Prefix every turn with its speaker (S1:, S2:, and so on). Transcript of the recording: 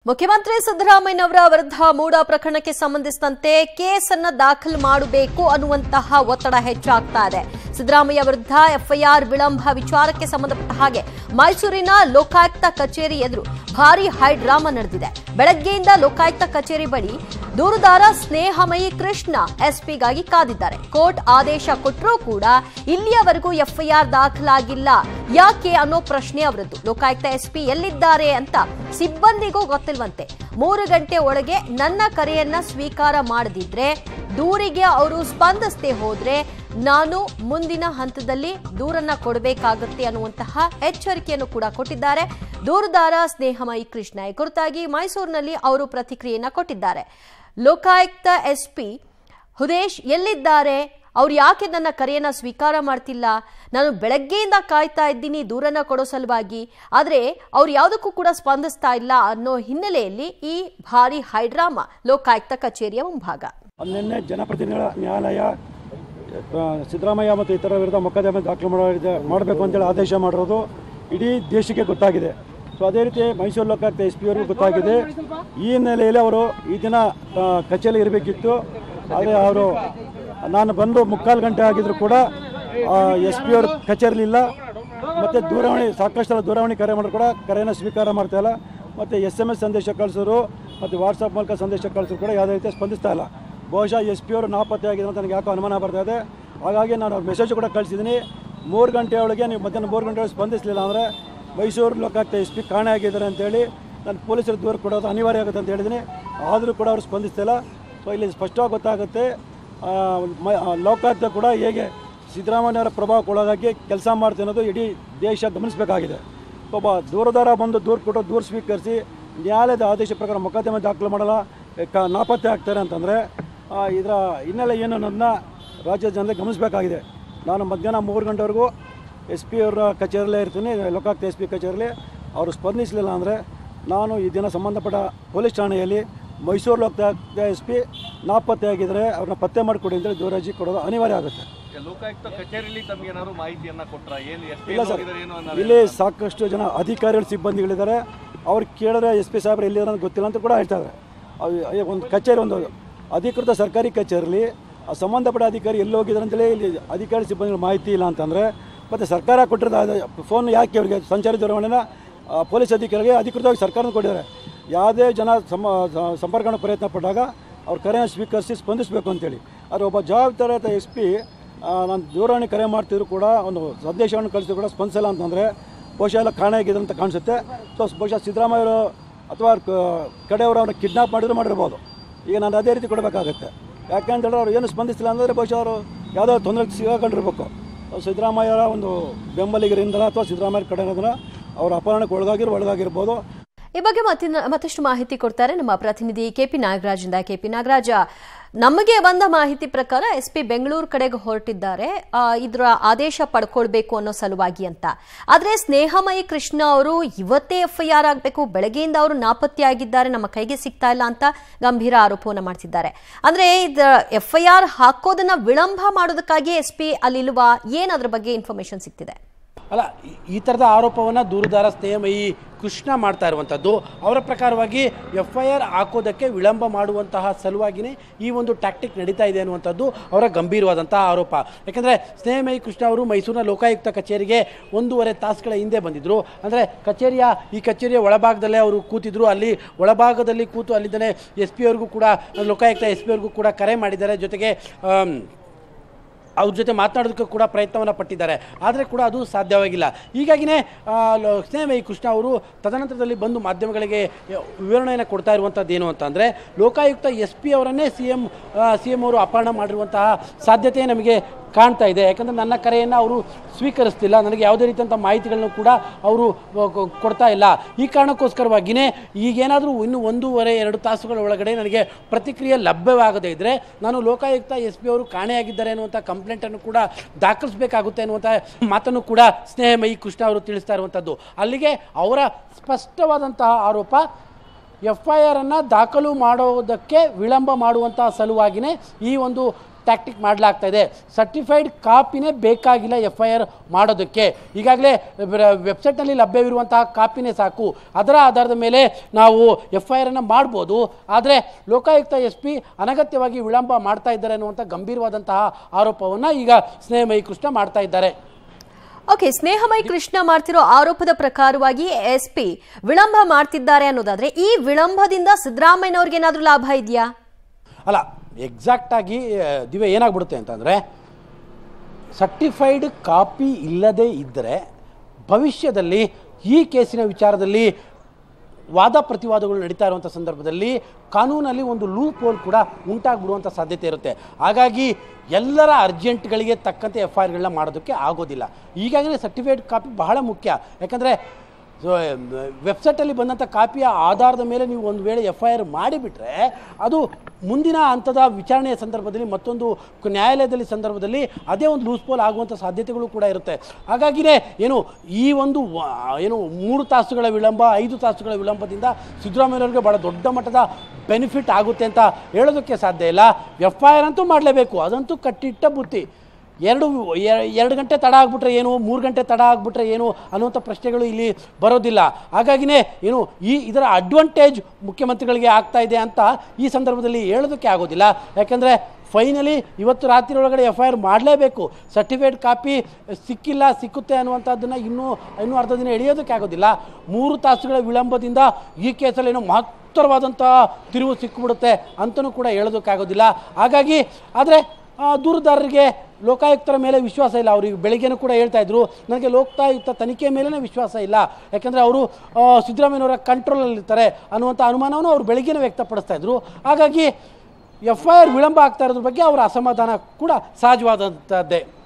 S1: ಮುಖ್ಯಮಂತ್ರಿ ಸಿದ್ದರಾಮಯ್ಯನವರ ವಿರುದ್ಧ ಮೂಡ ಪ್ರಕರಣಕ್ಕೆ ಸಂಬಂಧಿಸಿದಂತೆ ಕೇಸನ್ನ ದಾಖಲು ಮಾಡಬೇಕು ಅನ್ನುವಂತಹ ಒತ್ತಡ ಹೆಚ್ಚಾಗ್ತಾ ಇದೆ ಸಿದ್ದರಾಮಯ್ಯ ವಿರುದ್ಧ ಎಫ್ಐಆರ್ ವಿಳಂಬ ವಿಚಾರಕ್ಕೆ ಸಂಬಂಧಪಟ್ಟ ಹಾಗೆ ಮೈಸೂರಿನ ಲೋಕಾಯುಕ್ತ ಕಚೇರಿ ಎದುರು ಭಾರಿ ಹೈ ಡ್ರಾಮಾ ನಡೆದಿದೆ ಬೆಳಗ್ಗೆಯಿಂದ ಲೋಕಾಯುಕ್ತ ಕಚೇರಿ ಬಳಿ ದೂರುದಾರ ಸ್ನೇಹಮಯಿ ಕೃಷ್ಣ ಎಸ್ಪಿಗಾಗಿ ಕಾದಿದ್ದಾರೆ ಕೋರ್ಟ್ ಆದೇಶ ಕೊಟ್ಟರೂ ಕೂಡ ಇಲ್ಲಿಯವರೆಗೂ ಎಫ್ಐಆರ್ ದಾಖಲಾಗಿಲ್ಲ ಯಾಕೆ ಅನ್ನೋ ಪ್ರಶ್ನೆ ಅವರದ್ದು ಲೋಕಾಯುಕ್ತ ಎಸ್ಪಿ ಎಲ್ಲಿದ್ದಾರೆ ಅಂತ ಸಿಬ್ಬಂದಿಗೂ ಗೊತ್ತಿಲ್ವಂತೆ ಮೂರು ಗಂಟೆ ಒಳಗೆ ನನ್ನ ಕರೆಯನ್ನ ಸ್ವೀಕಾರ ಮಾಡದಿದ್ರೆ ದೂರಿಗೆ ಅವರು ಸ್ಪಂದಿಸದೆ ಹೋದ್ರೆ ನಾನು ಮುಂದಿನ ಹಂತದಲ್ಲಿ ದೂರನ್ನ ಕೊಡಬೇಕಾಗುತ್ತೆ ಅನ್ನುವಂತಹ ಎಚ್ಚರಿಕೆಯನ್ನು ಕೂಡ ಕೊಟ್ಟಿದ್ದಾರೆ ದೂರುದಾರ ಸ್ನೇಹಮಯಿ ಕೃಷ್ಣ ಈ ಕುರಿತಾಗಿ ಮೈಸೂರಿನಲ್ಲಿ ಅವರು ಪ್ರತಿಕ್ರಿಯೆಯನ್ನ ಕೊಟ್ಟಿದ್ದಾರೆ ಲೋಕಾಯುಕ್ತ ಎಸ್ಪಿ ಹುದೇಶ್ ಎಲ್ಲಿದ್ದಾರೆ ಅವ್ರು ಯಾಕೆ ನನ್ನ ಕರೆಯನ್ನ ಸ್ವೀಕಾರ ಮಾಡ್ತಿಲ್ಲ ನಾನು ಬೆಳಗ್ಗೆಯಿಂದ ಕಾಯ್ತಾ ಇದ್ದೀನಿ ದೂರನ್ನ ಕೊಡೋ ಸಲುವಾಗಿ ಆದರೆ ಅವ್ರು ಯಾವುದಕ್ಕೂ ಕೂಡ ಸ್ಪಂದಿಸ್ತಾ ಇಲ್ಲ ಅನ್ನೋ ಹಿನ್ನೆಲೆಯಲ್ಲಿ ಈ ಭಾರಿ ಹೈಡ್ರಾಮಾ ಲೋಕಾಯುಕ್ತ ಕಚೇರಿಯ ಮುಂಭಾಗ
S2: ನಿನ್ನೆ ಜನಪ್ರತಿನಿಧಿಗಳ ನ್ಯಾಯಾಲಯ ಆ, ಸಿದ್ದರಾಮಯ್ಯ ಮತ್ತು ಇತರ ವಿರುದ್ಧ ಮೊಕದ್ದಮೆ ದಾಖಲು ಮಾಡಿದೆ ಮಾಡಬೇಕು ಅಂತೇಳಿ ಆದೇಶ ಮಾಡಿರೋದು ಇಡೀ ದೇಶಕ್ಕೆ ಗೊತ್ತಾಗಿದೆ ಸೊ ಅದೇ ರೀತಿ ಮೈಸೂರು ಲೋಕಾಯುಕ್ತ ಎಸ್ ಪಿ ಅವರಿಗೂ ಗೊತ್ತಾಗಿದೆ ಈ ಹಿನ್ನೆಲೆಯಲ್ಲಿ ಅವರು ಈ ದಿನ ಆ, ಕಚೇರಿ ಇರಬೇಕಿತ್ತು ಆದರೆ ಅವರು ನಾನು ಬಂದು ಮುಕ್ಕಾಲು ಗಂಟೆ ಆಗಿದ್ರು ಕೂಡ ಎಸ್ ಪಿ ಅವರು ಕಚೇರಿಲಿಲ್ಲ ಮತ್ತು ದೂರವಾಣಿ ಸಾಕಷ್ಟು ಸಲ ದೂರವಾಣಿ ಕರೆ ಮಾಡಿದ್ರು ಕೂಡ ಕರೆಯನ್ನು ಸ್ವೀಕಾರ ಮಾಡ್ತಾ ಇಲ್ಲ ಮತ್ತು ಎಸ್ ಎಮ್ ಎಸ್ ಸಂದೇಶ ಕಳಿಸೋರು ಮತ್ತು ವಾಟ್ಸಪ್ ಮೂಲಕ ಸಂದೇಶ ಕಳಿಸೋರು ಕೂಡ ಯಾವುದೇ ರೀತಿ ಸ್ಪಂದಿಸ್ತಾ ಇಲ್ಲ ಬಹುಶಃ ಎಸ್ ಪಿ ಅವರು ನಾಪತ್ತೆ ಆಗಿದೆ ಅಂತ ನನಗೆ ಯಾಕೋ ಅನುಮಾನ ಬರ್ತಾ ಇದೆ ಹಾಗಾಗಿ ನಾನು ಅವ್ರ ಮೆಸೇಜ್ ಕೂಡ ಕಳಿಸಿದ್ದೀನಿ ಮೂರು ಗಂಟೆ ಒಳಗೆ ನೀವು ಮಧ್ಯಾಹ್ನ ಮೂರು ಗಂಟೆ ಒಳಗೆ ಸ್ಪಂದಿಸಲಿಲ್ಲ ಅಂದರೆ ಮೈಸೂರು ಲೋಕಾಯುಕ್ತ ಎಸ್ ಪಿ ಕಾಣೆ ಆಗಿದ್ದಾರೆ ಅಂತೇಳಿ ನಾನು ಪೊಲೀಸರಿಗೆ ದೂರ ಕೊಡೋದು ಅನಿವಾರ್ಯ ಆಗುತ್ತೆ ಅಂತ ಹೇಳಿದ್ದೀನಿ ಆದರೂ ಕೂಡ ಅವರು ಸ್ಪಂದಿಸ್ತಿಲ್ಲ ಸೊ ಇಲ್ಲಿ ಸ್ಪಷ್ಟವಾಗಿ ಗೊತ್ತಾಗುತ್ತೆ ಆ, ಮ- ಆ, ಲೋಕಾಯುಕ್ತ ಕೂಡ ಹೇಗೆ ಸಿದ್ದರಾಮಯ್ಯವರ ಪ್ರಭಾವಕ್ಕೊಳಗಾಗಿ ಕೆಲಸ ಮಾಡ್ತಾ ಅನ್ನೋದು ಇಡೀ ದೇಶ ಗಮನಿಸಬೇಕಾಗಿದೆ ಒಬ್ಬ ದೂರದಾರ ಬಂದು ದೂರು ಕೊಟ್ಟು ದೂರು ಸ್ವೀಕರಿಸಿ ನ್ಯಾಯಾಲಯದ ಆದೇಶ ಪ್ರಕಾರ ಮೊಕದ್ದಮೆ ದಾಖಲು ಮಾಡಲ್ಲ ಕ ನಾಪತ್ತೆ ಆಗ್ತಾರೆ ಅಂತಂದರೆ ಇದರ ಹಿನ್ನೆಲೆ ಏನು ಅನ್ನೋದನ್ನ ರಾಜ್ಯದ ಜನತೆ ಗಮನಿಸಬೇಕಾಗಿದೆ ನಾನು ಮಧ್ಯಾಹ್ನ ಮೂರು ಗಂಟೆವರೆಗೂ ಎಸ್ ಪಿ ಅವರ ಕಚೇರಿಯಲ್ಲೇ ಇರ್ತೀನಿ ಲೋಕಾಯುಕ್ತ ಎಸ್ ಪಿ ಕಚೇರಿಯಲ್ಲಿ ಅವರು ಸ್ಪಂದಿಸಲಿಲ್ಲ ಅಂದರೆ ನಾನು ಈ ದಿನ ಸಂಬಂಧಪಟ್ಟ ಪೊಲೀಸ್ ಠಾಣೆಯಲ್ಲಿ ಮೈಸೂರು ಲೋಕಾಯುಕ್ತ ಎಸ್ ಪಿ ನಾಪತ್ತೆ ಆಗಿದ್ದರೆ ಅವ್ರನ್ನ ಪತ್ತೆ ಮಾಡಿಕೊಡಿ ಅಂತೇಳಿ ದೂರಾಜಿ ಕೊಡೋದು ಅನಿವಾರ್ಯ ಆಗುತ್ತೆ
S3: ಲೋಕಾಯುಕ್ತ ಕಚೇರಿಯಲ್ಲಿ ತಮ್ಗೆ ಏನಾದ್ರು ಮಾಹಿತಿಯನ್ನ ಕೊಟ್ರ ಏನು ಎಷ್ಟು
S2: ಇಲ್ಲ ಸರ್
S3: ಏನು ಅನ್ನೋ
S2: ಇಲ್ಲಿ ಸಾಕಷ್ಟು ಜನ ಅಧಿಕಾರಿಗಳು ಸಿಬ್ಬಂದಿಗಳಿದ್ದಾರೆ ಅವ್ರು ಕೇಳಿದ್ರೆ ಎಸ್ ಪಿ ಸಾಹೇಬ್ರು ಎಲ್ಲಿದ್ದಾರೆ ಅಂತ ಗೊತ್ತಿಲ್ಲ ಅಂತ ಕೂಡ ಹೇಳ್ತಾರೆ ಒಂದು ಕಚೇರಿ ಒಂದು ಅಧಿಕೃತ ಸರ್ಕಾರಿ ಕಚೇರಿಲಿ ಆ ಸಂಬಂಧಪಟ್ಟ ಅಧಿಕಾರಿ ಎಲ್ಲಿ ಹೋಗಿದ್ದಾರೆ ಅಂತೇಳಿ ಇಲ್ಲಿ ಅಧಿಕಾರಿ ಸಿಬ್ಬಂದಿಗಳ ಮಾಹಿತಿ ಇಲ್ಲ ಅಂತಂದರೆ ಮತ್ತು ಸರ್ಕಾರ ಕೊಟ್ಟಿರೋದು ಫೋನ್ ಯಾಕೆ ಅವರಿಗೆ ಸಂಚಾರಿ ದೂರವಾಣಿನ ಆ, ಪೊಲೀಸ್ ಅಧಿಕಾರಿಗೆ ಅಧಿಕೃತವಾಗಿ ಸರ್ಕಾರದ ಕೊಟ್ಟಿದ್ದಾರೆ ಯಾವುದೇ ಜನ ಸಮ ಸ- ಸಂಪರ್ಕ ಮಾಡೋ ಪ್ರಯತ್ನ ಪಟ್ಟಾಗ ಅವ್ರ ಕರೆಯನ್ನು ಸ್ವೀಕರಿಸಿ ಸ್ಪಂದಿಸಬೇಕು ಅಂತೇಳಿ ಆದರೆ ಒಬ್ಬ ಜವಾಬ್ದಾರಿಯುತ ಎಸ್ ಪಿ ನಾನು ದೂರವಾಣಿ ಕರೆ ಮಾಡ್ತಿದ್ರು ಕೂಡ ಒಂದು ಸಂದೇಶವನ್ನು ಕಳಿಸಿದ್ರು ಕೂಡ ಸ್ಪಂದಿಸಲ್ಲ ಅಂತಂದರೆ ಬಹುಶಃ ಎಲ್ಲ ಕಾಣೆ ಆಗಿದೆ ಅಂತ ಕಾಣಿಸುತ್ತೆ ಸೊ ಬಹುಶಃ ಸಿದ್ದರಾಮಯ್ಯವರು ಅಥವಾ ಅವ್ರ ಕ- ಕಡೆಯವರು ಅವ್ರನ್ನ ಕಿಡ್ನಾಪ್ ಮಾಡಿದ್ರು ಮಾಡಿರ್ಬೋದು ಈಗ ನಾನು ಅದೇ ರೀತಿ ಕೊಡಬೇಕಾಗುತ್ತೆ ಯಾಕಂತೇಳಿದ್ರೆ ಅವ್ರು ಏನು ಸ್ಪಂದಿಸಿಲ್ಲ ಅಂದರೆ ಬಹುಶಃ ಅವರು ಯಾವುದೋ ತೊಂದರೆ ಸಿಗಾಕೊಂಡಿರ್ಬೇಕು ಸಿದ್ದರಾಮಯ್ಯರ ಒಂದು ಬೆಂಬಲಿಗರಿಂದ ಅಥವಾ ಸಿದ್ದರಾಮಯ್ಯ ಕಡೆ ಅವ್ರ ಅಪಹರಣಕ್ಕೆ ಒಳಗಾಗಿರೋ ಒಳಗಾಗಿರ್ಬೋದು
S1: ಈ ಬಗ್ಗೆ ಮತ್ತಿನ ಮತ್ತಷ್ಟು ಮಾಹಿತಿ ಕೊಡ್ತಾರೆ ನಮ್ಮ ಪ್ರತಿನಿಧಿ ಕೆಪಿ ನಾಗರಾಜಿಂದ ಕೆಪಿ ನಾಗರಾಜ ನಮಗೆ ಬಂದ ಮಾಹಿತಿ ಪ್ರಕಾರ ಎಸ್ ಪಿ ಬೆಂಗಳೂರು ಕಡೆಗೆ ಹೊರಟಿದ್ದಾರೆ ಆ, ಇದರ ಆದೇಶ ಪಡ್ಕೊಳ್ಬೇಕು ಅನ್ನೋ ಸಲುವಾಗಿ ಅಂತ ಆದ್ರೆ ಸ್ನೇಹಮಯಿ ಕೃಷ್ಣ ಅವರು ಇವತ್ತೇ ಎಫ್ಐಆರ್ ಆಗಬೇಕು ಬೆಳಗ್ಗೆಯಿಂದ ಅವರು ನಾಪತ್ತೆಯಾಗಿದ್ದಾರೆ ನಮ್ಮ ಕೈಗೆ ಸಿಗ್ತಾ ಇಲ್ಲ ಅಂತ ಗಂಭೀರ ಆರೋಪವನ್ನು ಮಾಡ್ತಿದ್ದಾರೆ ಅಂದ್ರೆ ಇದ ಎಫ್ಐಆರ್ ಹಾಕೋದನ್ನ ವಿಳಂಬ ಮಾಡೋದಕ್ಕಾಗಿ ಎಸ್ ಪಿ ಅಲ್ಲಿಲ್ವಾ ಏನ್ ಅದ್ರ ಬಗ್ಗೆ ಇನ್ಫಾರ್ಮೇಶನ್ ಸಿಗ್ತಿದೆ
S4: ಅಲ್ಲ ಈ- ಈ ಥರದ ಆರೋಪವನ್ನು ದೂರುದಾರ ಸ್ನೇಹಮಯಿ ಕೃಷ್ಣ ಮಾಡ್ತಾ ಇರುವಂಥದ್ದು ಅವರ ಪ್ರಕಾರವಾಗಿ ಎಫ್ ಐ ಆರ್ ಹಾಕೋದಕ್ಕೆ ವಿಳಂಬ ಮಾಡುವಂತಹ ಸಲುವಾಗಿಯೇ ಈ ಒಂದು ಟ್ಯಾಕ್ಟಿಕ್ ನಡೀತಾ ಇದೆ ಅನ್ನುವಂಥದ್ದು ಅವರ ಗಂಭೀರವಾದಂತಹ ಆರೋಪ ಯಾಕಂದರೆ ಸ್ನೇಹಮಯಿ ಕೃಷ್ಣ ಅವರು ಮೈಸೂರಿನ ಲೋಕಾಯುಕ್ತ ಕಚೇರಿಗೆ ಒಂದೂವರೆ ತಾಸುಗಳ ಹಿಂದೆ ಬಂದಿದ್ದರು ಅಂದರೆ ಕಚೇರಿಯ ಈ ಕಚೇರಿಯ ಒಳಭಾಗದಲ್ಲೇ ಅವರು ಕೂತಿದ್ರು ಅಲ್ಲಿ ಒಳಭಾಗದಲ್ಲಿ ಕೂತು ಅಲ್ಲಿದ್ದಾನೆ ಎಸ್ ಪಿ ಅವ್ರಿಗೂ ಕೂಡ ಲೋಕಾಯುಕ್ತ ಎಸ್ ಪಿ ಅವ್ರಿಗೂ ಕೂಡ ಕರೆ ಮಾಡಿದ್ದಾರೆ ಜೊತೆಗೆ ಆಮ್, ಅವ್ರ ಜೊತೆ ಮಾತನಾಡೋದಕ್ಕೂ ಕೂಡ ಪ್ರಯತ್ನವನ್ನು ಪಟ್ಟಿದ್ದಾರೆ ಆದರೆ ಕೂಡ ಅದು ಸಾಧ್ಯವಾಗಿಲ್ಲ ಹೀಗಾಗಿನೇ ಆ, ಲ- ಸ್ನೇಹಮಯಿ ಕೃಷ್ಣ ಅವರು ತದನಂತರದಲ್ಲಿ ಬಂದು ಮಾಧ್ಯಮಗಳಿಗೆ ವಿವರಣೆಯನ್ನು ಕೊಡ್ತಾ ಇರುವಂಥದ್ದು ಏನು ಅಂತಂದರೆ ಲೋಕಾಯುಕ್ತ ಎಸ್ ಪಿ ಅವರನ್ನೇ ಸಿ ಎಂ ಸಿ ಎಂ ಅವರು ಅಪಹರಣ ಮಾಡಿರುವಂತಹ ಸಾಧ್ಯತೆ ನಮಗೆ ಕಾಣ್ತಾ ಇದೆ ಯಾಕಂದರೆ ನನ್ನ ಕರೆಯನ್ನು ಅವರು ಸ್ವೀಕರಿಸ್ತಿಲ್ಲ ನನಗೆ ಯಾವುದೇ ರೀತಿಯಂಥ ಮಾಹಿತಿಗಳನ್ನು ಕೂಡ ಅವರು ಆ, ಕೊ- ಕೊಡ್ತಾ ಇಲ್ಲ ಈ ಕಾರಣಕ್ಕೋಸ್ಕರವಾಗಿಯೇ ಈಗೇನಾದರೂ ಇನ್ನು ಒಂದೂವರೆ ಎರಡು ತಾಸುಗಳ ಒಳಗಡೆ ನನಗೆ ಪ್ರತಿಕ್ರಿಯೆ ಲಭ್ಯವಾಗದೇ ಇದ್ದರೆ ನಾನು ಲೋಕಾಯುಕ್ತ ಎಸ್ ಪಿ ಅವರು ಕಾಣೆಯಾಗಿದ್ದಾರೆ ಅನ್ನುವಂಥ ಕಂಪ್ಲೇಂಟನ್ನು ಕೂಡ ದಾಖಲಿಸಬೇಕಾಗುತ್ತೆ ಅನ್ನುವಂಥ ಮಾತನ್ನು ಕೂಡ ಸ್ನೇಹಮಯಿ ಕೃಷ್ಣ ಅವರು ತಿಳಿಸ್ತಾ ಇರುವಂಥದ್ದು ಅಲ್ಲಿಗೆ ಅವರ ಸ್ಪಷ್ಟವಾದಂತಹ ಆರೋಪ ಎಫ್ ಐ ಆರನ್ನು ದಾಖಲು ಮಾಡೋದಕ್ಕೆ ವಿಳಂಬ ಮಾಡುವಂತಹ ಸಲುವಾಗಿಯೇ ಈ ಒಂದು ಟ್ಯಾಕ್ಟಿಕ್ ಮಾಡಲಾಗ್ತಾ ಇದೆ ಸರ್ಟಿಫೈಡ್ ಕಾಪಿನೇ ಬೇಕಾಗಿಲ್ಲ ಎಫ್ ಐ ಆರ್ ಮಾಡೋದಕ್ಕೆ ಈಗಾಗಲೇ ವೆಬ್ಸೈಟ್ನಲ್ಲಿ ಲಭ್ಯವಿರುವಂತಹ ಕಾಪಿನೇ ಸಾಕು ಅದರ ಆಧಾರದ ಮೇಲೆ ನಾವು ಎಫ್ ಐ ಆರನ್ನು ಮಾಡ್ಬೋದು ಆದರೆ ಲೋಕಾಯುಕ್ತ ಎಸ್ ಪಿ ಅನಗತ್ಯವಾಗಿ ವಿಳಂಬ ಮಾಡ್ತಾ ಇದ್ದಾರೆ ಅನ್ನುವಂಥ ಗಂಭೀರವಾದಂತಹ ಆರೋಪವನ್ನು ಈಗ ಸ್ನೇಹಮಯಿ ಕೃಷ್ಣ ಮಾಡ್ತಾ ಇದ್ದಾರೆ
S1: ಓಕೆ ಸ್ನೇಹಮಯಿ ಕೃಷ್ಣ ಮಾಡ್ತಿರೋ ಆರೋಪದ ಪ್ರಕಾರವಾಗಿ ಎಸ್ ಪಿ ವಿಳಂಬ ಮಾಡ್ತಿದ್ದಾರೆ ಅನ್ನೋದಾದ್ರೆ ಈ ವಿಳಂಬದಿಂದ ಸಿದ್ದರಾಮಯ್ಯನವ್ರಿಗೆ ಏನಾದ್ರೂ ಲಾಭ ಇದೆಯಾ
S4: ಅಲ್ಲ ಎಕ್ಸಾಕ್ಟಾಗಿ ದಿವ್ಯ ಏನಾಗ್ಬಿಡುತ್ತೆ ಅಂತಂದರೆ ಸರ್ಟಿಫೈಡ್ ಕಾಪಿ ಇಲ್ಲದೇ ಇದ್ದರೆ ಭವಿಷ್ಯದಲ್ಲಿ ಈ ಕೇಸಿನ ವಿಚಾರದಲ್ಲಿ ವಾದ ಪ್ರತಿವಾದಗಳು ನಡೀತಾ ಇರುವಂಥ ಸಂದರ್ಭದಲ್ಲಿ ಕಾನೂನಲ್ಲಿ ಒಂದು ಲೂಪ್ ಹೋಲ್ ಕೂಡ ಉಂಟಾಗ್ಬಿಡುವಂಥ ಸಾಧ್ಯತೆ ಇರುತ್ತೆ ಹಾಗಾಗಿ ಎಲ್ಲರ ಅರ್ಜೆಂಟ್ಗಳಿಗೆ ತಕ್ಕಂತೆ ಎಫ್ ಐ ಆರ್ಗಳನ್ನ ಮಾಡೋದಕ್ಕೆ ಆಗೋದಿಲ್ಲ ಈಗಾಗಲೇ ಸರ್ಟಿಫೈಡ್ ಕಾಪಿ ಬಹಳ ಮುಖ್ಯ ಯಾಕಂದರೆ ಸೊ ವೆಬ್ಸೈಟಲ್ಲಿ ಬಂದಂಥ ಕಾಪಿಯ ಆಧಾರದ ಮೇಲೆ ನೀವು ಒಂದು ವೇಳೆ ಎಫ್ ಐ ಆರ್ ಮಾಡಿಬಿಟ್ರೆ ಅದು ಮುಂದಿನ ಹಂತದ ವಿಚಾರಣೆಯ ಸಂದರ್ಭದಲ್ಲಿ ಮತ್ತೊಂದು ಕ- ನ್ಯಾಯಾಲಯದಲ್ಲಿ ಸಂದರ್ಭದಲ್ಲಿ ಅದೇ ಒಂದು ಲೂಸ್ ಪೋಲ್ ಆಗುವಂಥ ಸಾಧ್ಯತೆಗಳು ಕೂಡ ಇರುತ್ತೆ ಹಾಗಾಗಿನೇ ಏನು ಈ ಒಂದು ವ- ಏನು ಮೂರು ತಾಸುಗಳ ವಿಳಂಬ ಐದು ತಾಸುಗಳ ವಿಳಂಬದಿಂದ ಸಿದ್ದರಾಮಯ್ಯವ್ರಿಗೆ ಭಾಳ ದೊಡ್ಡ ಮಟ್ಟದ ಬೆನಿಫಿಟ್ ಆಗುತ್ತೆ ಅಂತ ಹೇಳೋದಕ್ಕೆ ಸಾಧ್ಯ ಇಲ್ಲ ಎಫ್ ಐ ಆರ್ ಅಂತೂ ಮಾಡಲೇಬೇಕು ಅದಂತೂ ಕಟ್ಟಿಟ್ಟ ಬುತ್ತಿ ಎರಡು ಎ- ಎರಡು ಗಂಟೆ ತಡ ಆಗ್ಬಿಟ್ರೆ ಏನು ಮೂರು ಗಂಟೆ ತಡ ಆಗ್ಬಿಟ್ರೆ ಏನು ಅನ್ನುವಂಥ ಪ್ರಶ್ನೆಗಳು ಇಲ್ಲಿ ಬರೋದಿಲ್ಲ ಹಾಗಾಗಿನೇ ಏನು ಈ ಇದರ ಅಡ್ವಾಂಟೇಜ್ ಮುಖ್ಯಮಂತ್ರಿಗಳಿಗೆ ಆಗ್ತಾ ಇದೆ ಅಂತ ಈ ಸಂದರ್ಭದಲ್ಲಿ ಹೇಳೋದಕ್ಕೆ ಆಗೋದಿಲ್ಲ ಯಾಕೆಂದರೆ ಫೈನಲಿ ಇವತ್ತು ರಾತ್ರಿ ಒಳಗಡೆ ಎಫ್ ಐ ಆರ್ ಮಾಡಲೇಬೇಕು ಸರ್ಟಿಫೈಡ್ ಕಾಪಿ ಸಿಕ್ಕಿಲ್ಲ ಸಿಕ್ಕುತ್ತೆ ಅನ್ನುವಂಥದ್ದನ್ನು ಇನ್ನೂ ಇನ್ನೂ ಅರ್ಧ ದಿನ ಎಳೆಯೋದಕ್ಕೆ ಆಗೋದಿಲ್ಲ ಮೂರು ತಾಸುಗಳ ವಿಳಂಬದಿಂದ ಈ ಕೇಸಲ್ಲಿ ಏನೋ ಮಹತ್ತರವಾದಂಥ ತಿರುವು ಸಿಕ್ಕಿಬಿಡುತ್ತೆ ಅಂತಲೂ ಕೂಡ ಹೇಳೋದಕ್ಕಾಗೋದಿಲ್ಲ ಹಾಗಾಗಿ ಆದರೆ ಆ, ದೂರುದಾರರಿಗೆ ಲೋಕಾಯುಕ್ತರ ಮೇಲೆ ವಿಶ್ವಾಸ ಇಲ್ಲ ಅವ್ರಿಗೆ ಬೆಳಿಗ್ಗೆನೂ ಕೂಡ ಹೇಳ್ತಾ ಇದ್ರು ನನಗೆ ಲೋಕಾಯುಕ್ತ ತನಿಖೆ ಮೇಲೇ ವಿಶ್ವಾಸ ಇಲ್ಲ ಯಾಕಂದರೆ ಅವರು ಸಿದ್ದರಾಮಯ್ಯನವರ ಕಂಟ್ರೋಲಲ್ಲಿರ್ತಾರೆ ಅನ್ನುವಂಥ ಅನುಮಾನವನ್ನು ಅವರು ಬೆಳಿಗ್ಗೆನೇ ವ್ಯಕ್ತಪಡಿಸ್ತಾ ಇದ್ರು ಹಾಗಾಗಿ ಎಫ್ ಐ ಆರ್ ವಿಳಂಬ ಆಗ್ತಾ ಇರೋದ್ರ ಬಗ್ಗೆ ಅವರ ಅಸಮಾಧಾನ ಕೂಡ ಸಹಜವಾದಂಥದ್ದೇ